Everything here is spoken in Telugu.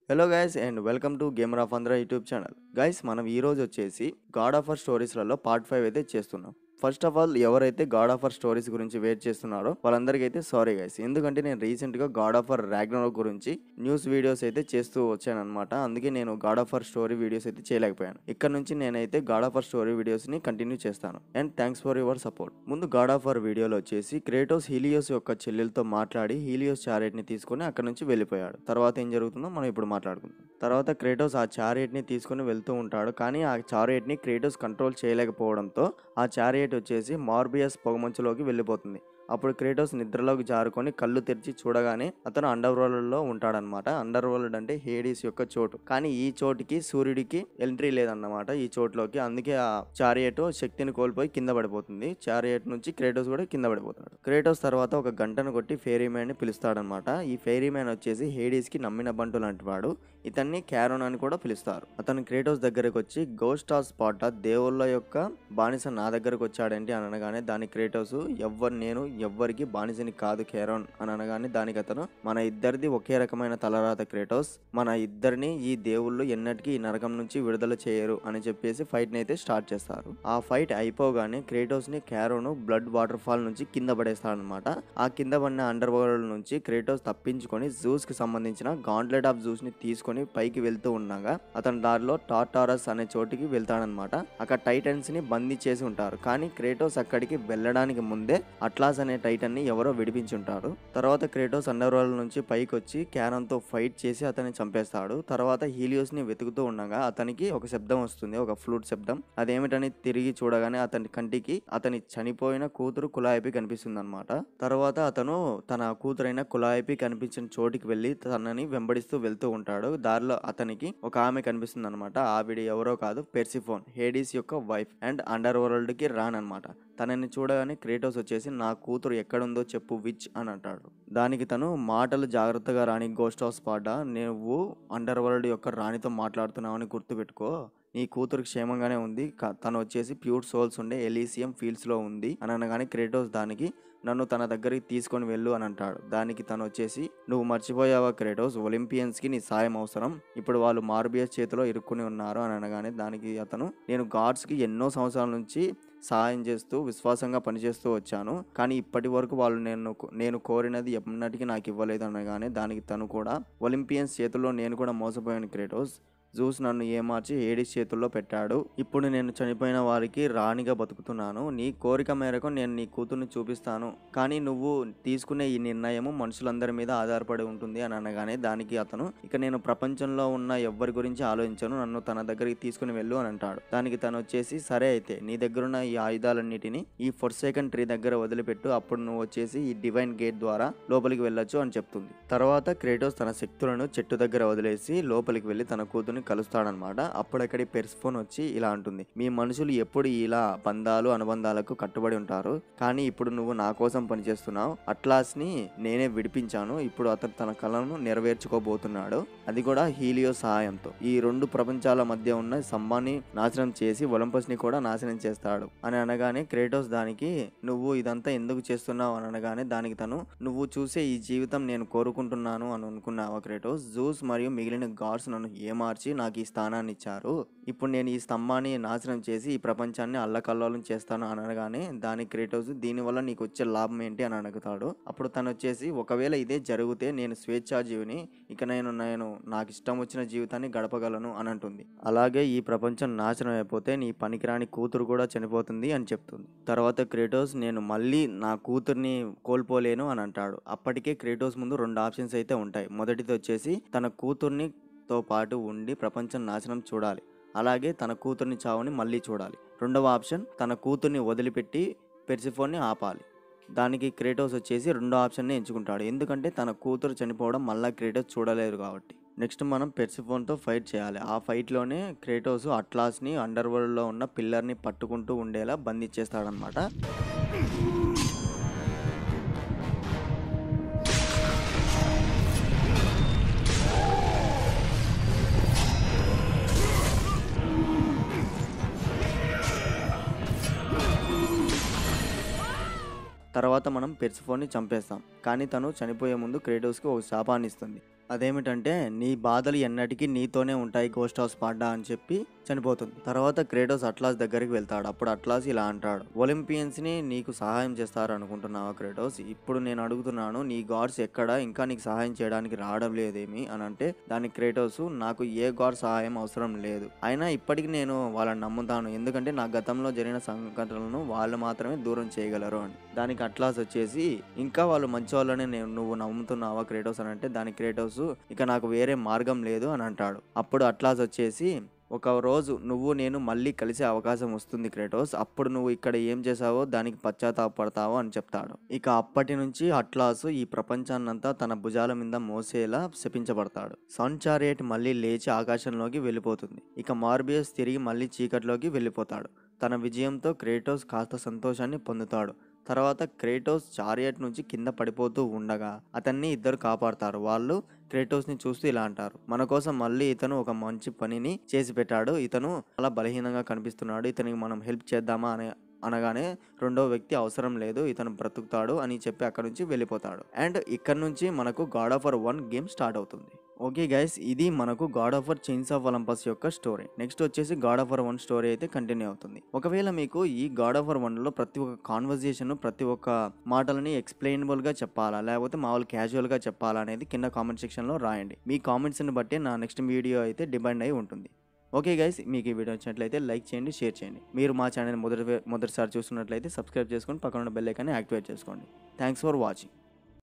hello guys and welcome to gamer of Andhra YouTube channel guys మనం ఈ రోజు వచ్చేసి గాడ్ ఆఫర్ స్టోరీస్లలో పార్ట్ ఫైవ్ అయితే చేస్తున్నాం ఫస్ట్ ఆఫ్ ఆల్ ఎవరైతే గాడ్ ఆఫర్ స్టోరీస్ గురించి వెయిట్ చేస్తున్నారో వాళ్ళందరికీ అయితే సారీ గైస్ ఎందుకంటే నేను రీసెంట్గా గాడ్ ఆఫర్ ర్యాగ్నో గురించి న్యూస్ వీడియోస్ అయితే చేస్తూ వచ్చాను అనమాట అందుకే నేను గాడ్ ఆఫర్ స్టోరీ వీడియోస్ అయితే చేయలేకపోయాను ఇక్కడ నుంచి నేనైతే గాడ్ ఆఫర్ స్టోరీ వీడియోస్ని కంటిన్యూ చేస్తాను and thanks for your support ముందు గాడ్ ఆఫర్ వీడియోలో వచ్చేసి క్రేటోస్ హీలియోస్ యొక్క చెల్లెలతో మాట్లాడి హీలియోస్ చారెట్ని తీసుకొని అక్కడ నుంచి వెళ్ళిపోయాడు తర్వాత ఏం జరుగుతుందో మనం ఇప్పుడు మాట్లాడుకుందాం తర్వాత క్రేటోస్ ఆ చారియట్ని తీసుకొని వెళ్తూ ఉంటాడు కానీ ఆ చారియట్ని క్రేటోస్ కంట్రోల్ చేయలేకపోవడంతో ఆ చారియట్ వచ్చేసి మార్బియస్ పొగమంచులోకి వెళ్ళిపోతుంది అప్పుడు క్రేటోస్ నిద్రలోకి జారుకొని కళ్ళు తెరిచి చూడగానే అతను అండర్ వరల్డ్ లో ఉంటాడనమాట అండర్ వరల్డ్ అంటే హేడీస్ యొక్క చోటు కానీ ఈ చోటుకి సూర్యుడికి ఎంట్రీ లేదన్నమాట ఈ చోటులోకి అందుకే ఆ చారియట్ శక్తిని కోల్పోయి కింద పడిపోతుంది చారియట్ నుంచి క్రేటోస్ కూడా కింద పడిపోతాడు క్రేటోస్ తర్వాత ఒక గంటను కొట్టి ఫెయిరీ మ్యాన్ ని పిలుస్తాడనమాట ఈ ఫెయిరీ మ్యాన్ వచ్చేసి హేడీస్ కి నమ్మిన బంటు లాంటి వాడు ఇతన్ని క్యారోన్ అని కూడా పిలుస్తారు అతను క్రేటోస్ దగ్గరకు వచ్చి గోస్ట్ ఆఫ్ స్పాట్ దేవుళ్ళ యొక్క బానిస నా దగ్గరకు వచ్చాడేంటి అని అనగానే దాని క్రేటోస్ ఎవ్వరు నేను ఎవ్వరికి బానిసని కాదు కేరోన్ అని అనగానే దానికి అతను మన ఇద్దరిది ఒకే రకమైన తలరాత క్రేటోస్ మన ఇద్దరిని ఈ దేవుళ్ళు ఎన్నటికీ ఈ నరకం నుంచి విడుదల చేయరు అని చెప్పేసి ఫైట్ ని అయితే స్టార్ట్ చేస్తారు ఆ ఫైట్ అయిపోగానే క్రేటోస్ ని క్యారోను బ్లడ్ వాటర్ ఫాల్ నుంచి కింద పడేస్తాడనమాట ఆ కింద పడిన అండర్ వరల్డ్ నుంచి క్రేటోస్ తప్పించుకొని జూస్ కి సంబంధించిన గాంట్లెట్ ఆఫ్ జూస్ ని తీసుకొని పైకి వెళ్తూ ఉండగా అతని దారిలో టాటారస్ అనే చోటికి వెళ్తాడనమాట అక్కడ టైటన్స్ ని బందీ చేసి ఉంటారు కానీ క్రేటోస్ అక్కడికి వెళ్ళడానికి ముందే అట్లాస్ అనే టైటన్ ని ఎవరో విడిపించుంటారు తర్వాత క్రేటోస్ అండర్ వరల్డ్ నుంచి పైకి వచ్చి క్యారన్ తో ఫైట్ చేసి అతన్ని చంపేస్తాడు తర్వాత హీలియోస్ ని వెతుకుతూ ఉండగా అతనికి ఒక శబ్దం వస్తుంది ఒక ఫ్లూట్ శబ్దం అదేమిటని తిరిగి చూడగానే అతని కంటికి అతని చనిపోయిన కూతురు కులాయిపి కనిపిస్తుంది అనమాట తర్వాత అతను తన కూతురైన కులాయిపి కనిపించిన చోటికి వెళ్ళి తనని వెంబడిస్తూ వెళ్తూ ఉంటాడు దారిలో అతనికి ఒక ఆమె కనిపిస్తుంది అనమాట ఆవిడ ఎవరో కాదు పెర్సిఫోన్ హేడీస్ యొక్క వైఫ్ అండ్ అండర్ వరల్డ్ కి రాన్ అనమాట తనని చూడగానే క్రేటోస్ వచ్చేసి నా కూతురు ఎక్కడుందో చెప్పు విచ్ అని అంటాడు దానికి తను మాటలు జాగ్రత్తగా రాని గోస్ట్ హౌస్ పాట నువ్వు అండర్ వరల్డ్ యొక్క రాణితో మాట్లాడుతున్నావని గుర్తుపెట్టుకో నీ కూతురు క్షేమంగానే ఉంది క- తను వచ్చేసి ప్యూర్ సోల్స్ ఉండే ఎలీసియం ఫీల్డ్స్ లో ఉంది అని అనగానే క్రేటోస్ దానికి నన్ను తన దగ్గరికి తీసుకొని వెళ్ళు అని అంటాడు దానికి తను వచ్చేసి నువ్వు మర్చిపోయావా క్రేటోస్ ఒలింపియన్స్ కి నీ సాయం అవసరం ఇప్పుడు వాళ్ళు మార్బియస్ చేతిలో ఇరుక్కుని ఉన్నారు అని అనగానే దానికి అతను నేను గాడ్స్ కి ఎన్నో సంవత్సరాల నుంచి సహాయం చేస్తూ విశ్వాసంగా పనిచేస్తూ వచ్చాను కానీ ఇప్పటి వరకు వాళ్ళు నేను నేను కోరినది ఎన్నటికీ నాకు ఇవ్వలేదు అనగానే దానికి తను కూడా ఒలింపియన్స్ చేతుల్లో నేను కూడా మోసపోయాను క్రేటోస్ జూస్ నన్ను ఏమార్చి ఏడిస్ చేతుల్లో పెట్టాడు ఇప్పుడు నేను చనిపోయిన వారికి రాణిగా బతుకుతున్నాను నీ కోరిక మేరకు నేను నీ కూతుర్ని చూపిస్తాను కానీ నువ్వు తీసుకునే ఈ నిర్ణయము మనుషులందరి మీద ఆధారపడి ఉంటుంది అని అనగానే దానికి అతను ఇక నేను ప్రపంచంలో ఉన్న ఎవ్వరి గురించి ఆలోచించను నన్ను తన దగ్గరికి తీసుకుని వెళ్ళు అని అంటాడు దానికి తను వచ్చేసి సరే అయితే నీ దగ్గరున్న ఈ ఆయుధాలన్నిటిని ఈ ఫోర్ సెకండ్ ట్రీ దగ్గర వదిలిపెట్టు అప్పుడు నువ్వు వచ్చేసి ఈ డివైన్ గేట్ ద్వారా లోపలికి వెళ్ళొచ్చు అని చెప్తుంది తర్వాత క్రేటోస్ తన శక్తులను చెట్టు దగ్గర వదిలేసి లోపలికి వెళ్ళి తన కూతుర్ని కలుస్తాడనమాట అప్పుడక్కడి పెర్స్ఫోన్ వచ్చి ఇలా అంటుంది మీ మనుషులు ఎప్పుడు ఇలా బంధాలు అనుబంధాలకు కట్టుబడి ఉంటారు కానీ ఇప్పుడు నువ్వు నా కోసం పనిచేస్తున్నావు అట్లాస్ ని నేనే విడిపించాను ఇప్పుడు అతను తన కళను నెరవేర్చుకోబోతున్నాడు అది కూడా హీలియో సహాయంతో ఈ రెండు ప్రపంచాల మధ్య ఉన్న స్తంభాన్ని నాశనం చేసి ఒలంపస్ ని కూడా నాశనం చేస్తాడు అని అనగానే క్రేటోస్ దానికి నువ్వు ఇదంతా ఎందుకు చేస్తున్నావు అని అనగానే దానికి తను నువ్వు చూసే ఈ జీవితం నేను కోరుకుంటున్నాను అని అనుకున్నావా క్రేటోస్ జూస్ మరియు మిగిలిన గాడ్స్ నన్ను ఏమార్చి నాకు ఈ స్థానాన్ని ఇచ్చారు ఇప్పుడు నేను ఈ స్తంభాన్ని నాశనం చేసి ఈ ప్రపంచాన్ని అల్లకల్లోలం చేస్తాను అని అనగానే దాని క్రేటోస్ దీనివల్ల నీకు వచ్చే లాభం ఏంటి అని అడుగుతాడు అప్పుడు తను వచ్చేసి ఒకవేళ ఇదే జరిగితే నేను స్వేచ్ఛాజీవిని ఇక నేను నేను నాకు ఇష్టం వచ్చిన జీవితాన్ని గడపగలను అని అంటుంది అలాగే ఈ ప్రపంచం నాశనం అయిపోతే నీ పనికిరాని కూతురు కూడా చనిపోతుంది అని చెప్తుంది తర్వాత క్రేటోస్ నేను మళ్ళీ నా కూతుర్ని కోల్పోలేను అని అంటాడు అప్పటికే క్రేటోస్ ముందు రెండు ఆప్షన్స్ అయితే ఉంటాయి మొదటిది వచ్చేసి తన కూతుర్ని తో పాటు ఉండి ప్రపంచం నాశనం చూడాలి అలాగే తన కూతుర్ని చావుని మళ్ళీ చూడాలి రెండవ ఆప్షన్ తన కూతుర్ని వదిలిపెట్టి పెర్సిఫోన్ని ఆపాలి దానికి క్రేటోస్ వచ్చేసి రెండో ఆప్షన్ని ఎంచుకుంటాడు ఎందుకంటే తన కూతురు చనిపోవడం మళ్ళీ క్రేటోస్ చూడలేరు కాబట్టి నెక్స్ట్ మనం పెర్సిఫోన్తో ఫైట్ చేయాలి ఆ ఫైట్లోనే క్రేటోస్ అట్లాస్ని అండర్ వరల్డ్లో ఉన్న పిల్లర్ని పట్టుకుంటూ ఉండేలా బంధించేస్తాడనమాట తర్వాత మనం పెర్సిఫోన్ని చంపేస్తాం కానీ తను చనిపోయే ముందు క్రేటోస్కి ఒక శాపాన్ని ఇస్తుంది అదేమిటంటే నీ బాధలు ఎన్నటికీ నీతోనే ఉంటాయి గోస్ట్ హౌస్ పాడ్డా అని చెప్పి చనిపోతుంది తర్వాత క్రేటోస్ అట్లాస్ దగ్గరికి వెళ్తాడు అప్పుడు అట్లాస్ ఇలా అంటాడు ఒలింపియన్స్ ని నీకు సహాయం చేస్తారు అనుకుంటున్నావా క్రేటోస్ ఇప్పుడు నేను అడుగుతున్నాను నీ గాడ్స్ ఎక్కడ ఇంకా నీకు సహాయం చేయడానికి రావడం లేదేమి అని అంటే దానికి క్రేటోస్ నాకు ఏ గాడ్ సహాయం అవసరం లేదు అయినా ఇప్పటికి నేను వాళ్ళని నమ్ముతాను ఎందుకంటే నా గతంలో జరిగిన సంఘటనలను వాళ్ళు మాత్రమే దూరం చేయగలరు అని దానికి అట్లాస్ వచ్చేసి ఇంకా వాళ్ళు మంచి వాళ్ళని నేను నువ్వు నమ్ముతున్నావా క్రేటోస్ అని అంటే దానికి క్రేటోస్ ఇక నాకు వేరే మార్గం లేదు అని అంటాడు అప్పుడు అట్లాస్ వచ్చేసి ఒక రోజు నువ్వు నేను మళ్ళీ కలిసే అవకాశం వస్తుంది క్రేటోస్ అప్పుడు నువ్వు ఇక్కడ ఏం చేసావో దానికి పశ్చాత్తాపడతావో అని చెప్తాడు ఇక అప్పటి నుంచి అట్లాసు ఈ ప్రపంచాన్నంతా తన భుజాల మీద మోసేలా శపించబడతాడు సన్ చారియట్ మళ్ళీ లేచి ఆకాశంలోకి వెళ్ళిపోతుంది ఇక మార్బియస్ తిరిగి మళ్ళీ చీకట్లోకి వెళ్ళిపోతాడు తన విజయంతో క్రేటోస్ కాస్త సంతోషాన్ని పొందుతాడు తర్వాత క్రేటోస్ చారియట్ నుంచి కింద పడిపోతూ ఉండగా అతన్ని ఇద్దరు కాపాడతారు వాళ్ళు క్రేటోస్ ని చూస్తూ ఇలా అంటారు మన కోసం మళ్ళీ ఇతను ఒక మంచి పనిని చేసి పెట్టాడు ఇతను చాలా బలహీనంగా కనిపిస్తున్నాడు ఇతనికి మనం హెల్ప్ చేద్దామా అనే అనగానే రెండో వ్యక్తి అవసరం లేదు ఇతను బ్రతుకుతాడు అని చెప్పి అక్కడ నుంచి వెళ్ళిపోతాడు అండ్ ఇక్కడ నుంచి మనకు God of War one game start అవుతుంది ఓకే గైస్ ఇది మనకు God of War Chains of Olympus యొక్క స్టోరీ నెక్స్ట్ వచ్చేసి God of War one story అయితే కంటిన్యూ అవుతుంది ఒకవేళ మీకు ఈ గాడ్ ఆఫ్ వర్ వన్ లో ప్రతి ఒక్క కాన్వర్జేషన్ ప్రతి ఒక్క మాటలని ఎక్స్ప్లెయినబుల్ గా చెప్పాలా లేకపోతే మామూలు క్యాజువల్ గా చెప్పాలా అనేది కింద కామెంట్ సెక్షన్ లో రాయండి మీ కామెంట్స్ ని బట్టి నా నెక్స్ట్ వీడియో అయితే డిపెండ్ అయి ఉంటుంది ఓకే గైస్ మీకు ఈ వీడియో నచ్చినట్లయితే లైక్ చేయండి షేర్ చేయండి మీరు మా ఛానల్ మొదటి మొదటిసారి చూస్తున్నట్లయితే సబ్స్క్రైబ్ చేసుకొని పక్కన ఉన్న బెల్ ఐకాన్ని యాక్టివేట్ చేసుకోండి థ్యాంక్స్ ఫర్ వాచింగ్